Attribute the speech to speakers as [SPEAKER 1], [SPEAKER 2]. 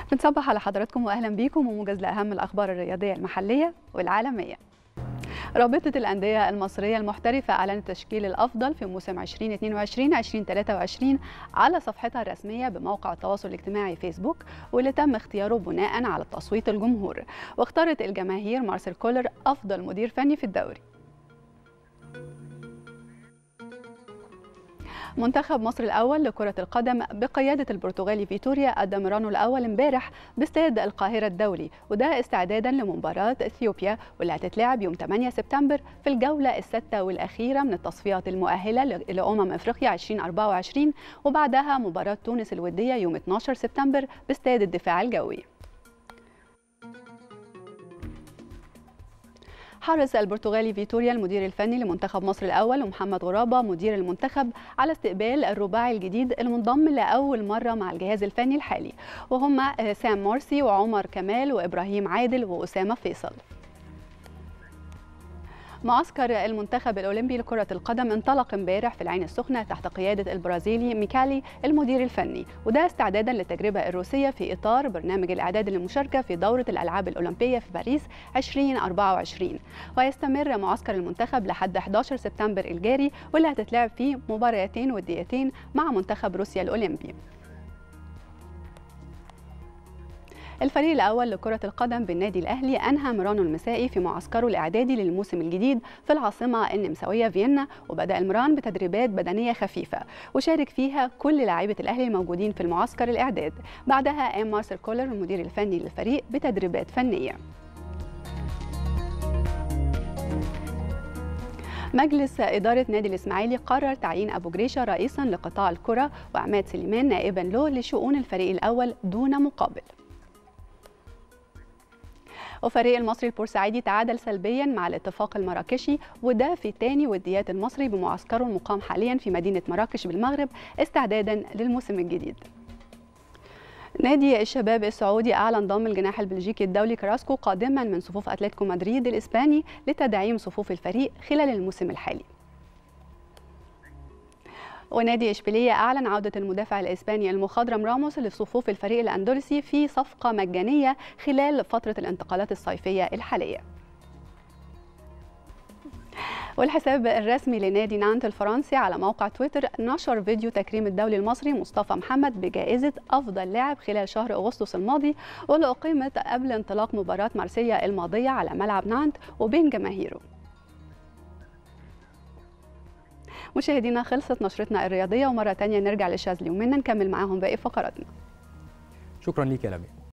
[SPEAKER 1] بنصبح على حضراتكم واهلا بيكم وموجز لاهم الاخبار الرياضيه المحليه والعالميه. رابطة الأندية المصرية المحترفة أعلنت تشكيل الأفضل في موسم 2022-2023 على صفحتها الرسمية بموقع التواصل الاجتماعي فيسبوك واللي تم اختياره بناء على تصويت الجمهور واختارت الجماهير مارسيل كولر أفضل مدير فني في الدوري منتخب مصر الأول لكرة القدم بقيادة البرتغالي فيتوريا أدى ميرانو الأول امبارح باستاد القاهرة الدولي وده استعدادا لمباراة إثيوبيا واللي هتتلعب يوم 8 سبتمبر في الجولة السادسة والأخيرة من التصفيات المؤهلة لأمم إفريقيا 2024 وبعدها مباراة تونس الودية يوم 12 سبتمبر باستاد الدفاع الجوي حرص البرتغالي فيتوريا المدير الفني لمنتخب مصر الأول ومحمد غرابة مدير المنتخب على استقبال الرباعي الجديد المنضم لأول مرة مع الجهاز الفني الحالي وهم سام مورسي وعمر كمال وإبراهيم عادل وأسامة فيصل معسكر المنتخب الأولمبي لكرة القدم انطلق امبارح في العين السخنة تحت قيادة البرازيلي ميكالي المدير الفني وده استعدادا للتجربة الروسية في إطار برنامج الإعداد للمشاركة في دورة الألعاب الأولمبية في باريس 2024 ويستمر معسكر المنتخب لحد 11 سبتمبر الجاري واللي هتتلعب فيه مباراتين وديتين مع منتخب روسيا الأولمبي الفريق الأول لكرة القدم بالنادي الأهلي أنهى مرانو المسائي في معسكره الإعدادي للموسم الجديد في العاصمة النمساوية فيينا وبدأ المران بتدريبات بدنية خفيفة وشارك فيها كل لاعيبة الأهلي الموجودين في المعسكر الإعداد بعدها قام مارسيل كولر المدير الفني للفريق بتدريبات فنية مجلس إدارة نادي الإسماعيلي قرر تعيين أبو جريشة رئيسا لقطاع الكرة وعماد سليمان نائبا له لشؤون الفريق الأول دون مقابل وفريق المصري البورسعيدي تعادل سلبيا مع الاتفاق المراكشي وده في تاني وديات المصري بمعسكره المقام حاليا في مدينة مراكش بالمغرب استعدادا للموسم الجديد نادي الشباب السعودي أعلن ضم الجناح البلجيكي الدولي كراسكو قادما من صفوف أتلتيكو مدريد الإسباني لتدعيم صفوف الفريق خلال الموسم الحالي ونادي إشبيلية أعلن عودة المدافع الإسباني المخضرم راموس لصفوف الفريق الأندلسي في صفقة مجانية خلال فترة الانتقالات الصيفية الحالية والحساب الرسمي لنادي نانت الفرنسي على موقع تويتر نشر فيديو تكريم الدولي المصري مصطفى محمد بجائزة أفضل لاعب خلال شهر أغسطس الماضي واللي أقيمت قبل انطلاق مباراة مارسيليا الماضية على ملعب نانت وبين جماهيره مشاهدينا خلصت نشرتنا الرياضية ومرة تانية نرجع لشاذلي ومنا نكمل معاهم باقي فقراتنا
[SPEAKER 2] شكرا ليك يا لميا